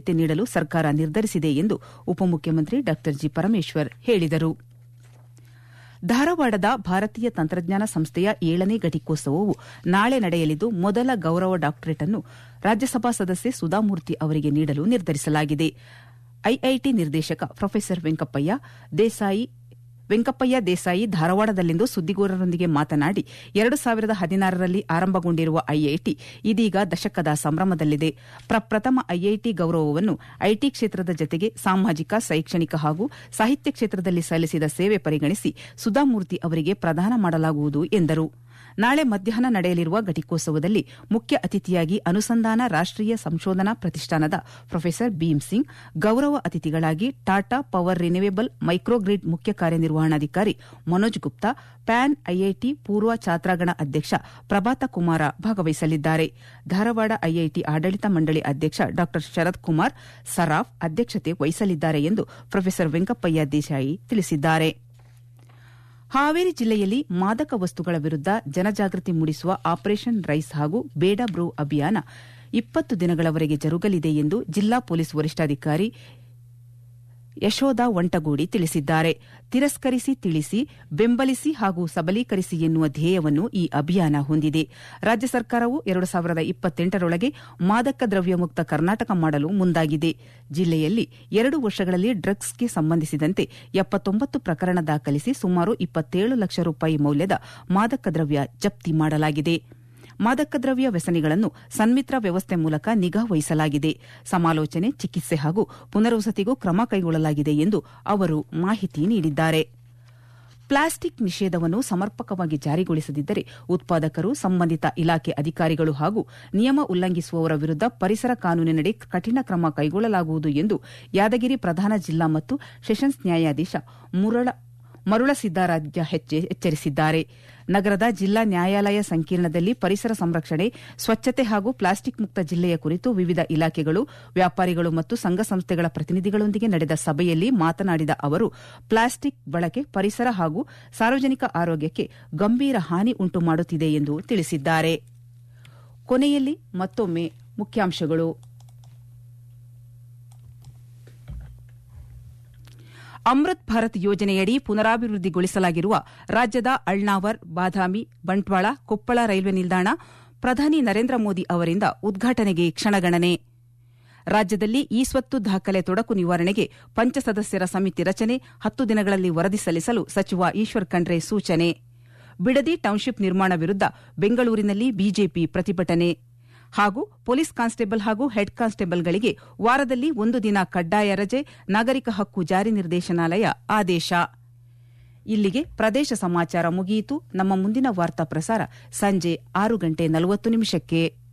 ನೀಡಲು ಸರ್ಕಾರ ನಿರ್ಧರಿಸಿದೆ ಎಂದು ಉಪಮುಖ್ಯಮಂತ್ರಿ ಡಾ ಜಿ ಪರಮೇಶ್ವರ್ ಹೇಳಿದರು ಧಾರವಾಡದ ಭಾರತೀಯ ತಂತ್ರಜ್ಞಾನ ಸಂಸ್ಥೆಯ ಏಳನೇ ಘಟಿಕೋತ್ಸವವು ನಾಳೆ ನಡೆಯಲಿದ್ದು ಮೊದಲ ಗೌರವ ಡಾಕ್ಟರೇಟ್ ಅನ್ನು ರಾಜ್ಯಸಭಾ ಸದಸ್ಯೆ ಸುಧಾಮೂರ್ತಿ ಅವರಿಗೆ ನೀಡಲು ನಿರ್ಧರಿಸಲಾಗಿದೆ ಐಐಟಿ ನಿರ್ದೇಶಕ ಪ್ರೊಫೆಸರ್ ವೆಂಕಪ್ಪಯ್ಯ ದೇಸಾಯಿ ವೆಂಕಪ್ಪಯ್ಯ ದೇಸಾಯಿ ಧಾರವಾಡದಲ್ಲಿಂದು ಸುದ್ದಿಗಾರರೊಂದಿಗೆ ಮಾತನಾಡಿ ಎರಡು ಸಾವಿರದ ಹದಿನಾರರಲ್ಲಿ ಆರಂಭಗೊಂಡಿರುವ ಐಐಟಿ ಇದೀಗ ದಶಕದ ಸಂಭ್ರಮದಲ್ಲಿದೆ ಪ್ರಪ್ರಥಮ ಐಐಟಿ ಗೌರವವನ್ನು ಐಟಿ ಕ್ಷೇತ್ರದ ಜತೆಗೆ ಸಾಮಾಜಿಕ ಶೈಕ್ಷಣಿಕ ಹಾಗೂ ಸಾಹಿತ್ಯ ಕ್ಷೇತ್ರದಲ್ಲಿ ಸಲ್ಲಿಸಿದ ಸೇವೆ ಪರಿಗಣಿಸಿ ಸುಧಾಮೂರ್ತಿ ಅವರಿಗೆ ಪ್ರದಾನ ಮಾಡಲಾಗುವುದು ಎಂದರು ನಾಳೆ ಮಧ್ಯಾಹ್ನ ನಡೆಯಲಿರುವ ಘಟಿಕೋತ್ಸವದಲ್ಲಿ ಮುಖ್ಯ ಅತಿಥಿಯಾಗಿ ಅನುಸಂಧಾನ ರಾಷ್ಟೀಯ ಸಂಶೋಧನಾ ಪ್ರತಿಷ್ಠಾನದ ಪ್ರೊಫೆಸರ್ ಭೀಮ್ ಸಿಂಗ್ ಗೌರವ ಅತಿಥಿಗಳಾಗಿ ಟಾಟಾ ಪವರ್ ರಿನ್ಯೂವೇಬಲ್ ಮೈಕ್ರೋಗ್ರಿಡ್ ಮುಖ್ಯ ಕಾರ್ಯನಿರ್ವಹಣಾಧಿಕಾರಿ ಮನೋಜ್ ಗುಪ್ತಾ ಪ್ಯಾನ್ ಐಐಟಿ ಪೂರ್ವ ಛಾತ್ರಾಗಣ ಅಧ್ಯಕ್ಷ ಪ್ರಭಾತ ಕುಮಾರ ಭಾಗವಹಿಸಲಿದ್ದಾರೆ ಧಾರವಾಡ ಐಐಟಿ ಆಡಳಿತ ಮಂಡಳಿ ಅಧ್ಯಕ್ಷ ಡಾ ಶರತ್ ಕುಮಾರ್ ಸರಾಫ್ ಅಧ್ಯಕ್ಷತೆ ವಹಿಸಲಿದ್ದಾರೆ ಎಂದು ಪ್ರೊಫೆಸರ್ ವೆಂಕಪ್ಪಯ್ಯ ದೇಸಾಯಿ ತಿಳಿಸಿದ್ದಾರೆ ಹಾವೇರಿ ಜಿಲ್ಲೆಯಲ್ಲಿ ಮಾದಕ ವಸ್ತುಗಳ ವಿರುದ್ದ ಜನಜಾಗೃತಿ ಮೂಡಿಸುವ ಆಪರೇಷನ್ ರೈಸ್ ಹಾಗೂ ಬೇಡ ಬ್ರೋ ಅಭಿಯಾನ ಇಪ್ಪತ್ತು ದಿನಗಳವರೆಗೆ ಜರುಗಲಿದೆ ಎಂದು ಜಿಲ್ಲಾ ಪೊಲೀಸ್ ವರಿಷ್ಠಾಧಿಕಾರಿ ಯಶೋಧ ವಂಟಗೂಡಿ ತಿಳಿಸಿದ್ದಾರೆ ತಿರಸ್ಕರಿಸಿ ತಿಳಿಸಿ ಬೆಂಬಲಿಸಿ ಹಾಗೂ ಸಬಲೀಕರಿಸಿ ಎನ್ನುವ ಧ್ಯೇಯವನ್ನು ಈ ಅಭಿಯಾನ ಹೊಂದಿದೆ ರಾಜ್ಯ ಸರ್ಕಾರವು ಎರಡು ಸಾವಿರದ ಇಪ್ಪತ್ತೆಂಟರೊಳಗೆ ಮಾದಕ ದ್ರವ್ಯ ಮುಕ್ತ ಕರ್ನಾಟಕ ಮಾಡಲು ಮುಂದಾಗಿದೆ ಜಿಲ್ಲೆಯಲ್ಲಿ ಎರಡು ವರ್ಷಗಳಲ್ಲಿ ಡ್ರಗ್ಸ್ಗೆ ಸಂಬಂಧಿಸಿದಂತೆ ಎಪ್ಪತ್ತೊಂಬತ್ತು ಪ್ರಕರಣ ದಾಖಲಿಸಿ ಸುಮಾರು ಇಪ್ಪತ್ತೇಳು ಲಕ್ಷ ರೂಪಾಯಿ ಮೌಲ್ಯದ ಮಾದಕ ದ್ರವ್ಯ ಜಪ್ತಿ ಮಾಡಲಾಗಿದೆ ಮಾದಕ ದ್ರವ್ಯ ವ್ಯಸನಿಗಳನ್ನು ಸನ್ಮಿತ್ರ ವ್ಯವಸ್ಥೆ ಮೂಲಕ ನಿಗಾ ವಹಿಸಲಾಗಿದೆ ಸಮಾಲೋಚನೆ ಚಿಕಿತ್ಸೆ ಹಾಗೂ ಪುನರ್ವಸತಿಗೂ ಕ್ರಮ ಕೈಗೊಳ್ಳಲಾಗಿದೆ ಎಂದು ಅವರು ಮಾಹಿತಿ ನೀಡಿದ್ದಾರೆ ಪ್ಲಾಸ್ಟಿಕ್ ನಿಷೇಧವನ್ನು ಸಮರ್ಪಕವಾಗಿ ಜಾರಿಗೊಳಿಸದಿದ್ದರೆ ಉತ್ಪಾದಕರು ಸಂಬಂಧಿತ ಇಲಾಖೆ ಅಧಿಕಾರಿಗಳು ಹಾಗೂ ನಿಯಮ ಉಲ್ಲಂಘಿಸುವವರ ವಿರುದ್ದ ಪರಿಸರ ಕಾನೂನಿನಡಿ ಕಠಿಣ ಕ್ರಮ ಕೈಗೊಳ್ಳಲಾಗುವುದು ಎಂದು ಯಾದಗಿರಿ ಪ್ರಧಾನ ಜಿಲ್ಲಾ ಮತ್ತು ಸೆಷನ್ಸ್ ನ್ಯಾಯಾಧೀಶ ಮರುಳಸಿದ್ದರಾಜ್ಯ ಎಚ್ಚರಿಸಿದ್ದಾರೆ ನಗರದ ಜಿಲ್ಲಾ ನ್ಯಾಯಾಲಯ ಸಂಕೀರ್ಣದಲ್ಲಿ ಪರಿಸರ ಸಂರಕ್ಷಣೆ ಸ್ವಚ್ಛತೆ ಹಾಗೂ ಪ್ಲಾಸ್ಟಿಕ್ ಮುಕ್ತ ಜಿಲ್ಲೆಯ ಕುರಿತು ವಿವಿಧ ಇಲಾಖೆಗಳು ವ್ಯಾಪಾರಿಗಳು ಮತ್ತು ಸಂಘ ಸಂಸ್ಥೆಗಳ ಪ್ರತಿನಿಧಿಗಳೊಂದಿಗೆ ನಡೆದ ಸಭೆಯಲ್ಲಿ ಮಾತನಾಡಿದ ಅವರು ಪ್ಲಾಸ್ಟಿಕ್ ಬಳಕೆ ಪರಿಸರ ಹಾಗೂ ಸಾರ್ವಜನಿಕ ಆರೋಗ್ಯಕ್ಕೆ ಗಂಭೀರ ಹಾನಿ ಉಂಟು ಮಾಡುತ್ತಿದೆ ಎಂದು ತಿಳಿಸಿದ್ದಾರೆ ಕೊನೆಯಲ್ಲಿ ಮತ್ತೊಮ್ಮೆ ಮುಖ್ಯಾಂಶಗಳು ಅಮೃತ್ ಭಾರತ್ ಯೋಜನೆಯಡಿ ಪುನರಾಭಿವೃದ್ಧಿಗೊಳಿಸಲಾಗಿರುವ ರಾಜ್ಯದ ಅಳ್ನಾವರ್ ಬಾದಾಮಿ ಬಂಟ್ವಾಳ ಕೊಪ್ಪಳ ರೈಲ್ವೆ ನಿಲ್ದಾಣ ಪ್ರಧಾನಿ ನರೇಂದ್ರ ಮೋದಿ ಅವರಿಂದ ಉದ್ಘಾಟನೆಗೆ ಕ್ಷಣಗಣನೆ ರಾಜ್ಯದಲ್ಲಿ ಈ ಸ್ವತ್ತು ದಾಖಲೆ ತೊಡಕು ನಿವಾರಣೆಗೆ ಪಂಚಸದಸ್ಯರ ಸಮಿತಿ ರಚನೆ ಹತ್ತು ದಿನಗಳಲ್ಲಿ ವರದಿ ಸಲ್ಲಿಸಲು ಸಚಿವ ಈಶ್ವರ್ ಖಂಡ್ರೆ ಸೂಚನೆ ಬಿಡದಿ ಟೌನ್ಶಿಪ್ ನಿರ್ಮಾಣ ವಿರುದ್ದ ಬೆಂಗಳೂರಿನಲ್ಲಿ ಬಿಜೆಪಿ ಪ್ರತಿಭಟನೆ ಹಾಗೂ ಪೊಲೀಸ್ ಕಾನ್ಸ್ಟೇಬಲ್ ಹಾಗೂ ಹೆಡ್ ಕಾನ್ಸ್ಟೇಬಲ್ಗಳಿಗೆ ವಾರದಲ್ಲಿ ಒಂದು ದಿನ ಕಡ್ಡಾಯ ರಜೆ ನಾಗರಿಕ ಹಕ್ಕು ಜಾರಿ ನಿರ್ದೇಶನಾಲಯ ಆದೇಶ ಇಲ್ಲಿಗೆ ಪ್ರದೇಶ ಸಮಾಚಾರ ಮುಗಿಯಿತು ನಮ್ಮ ಮುಂದಿನ ವಾರ್ತಾ ಪ್ರಸಾರ ಸಂಜೆ ಆರು ಗಂಟೆ ನಲವತ್ತು ನಿಮಿಷಕ್ಕೆ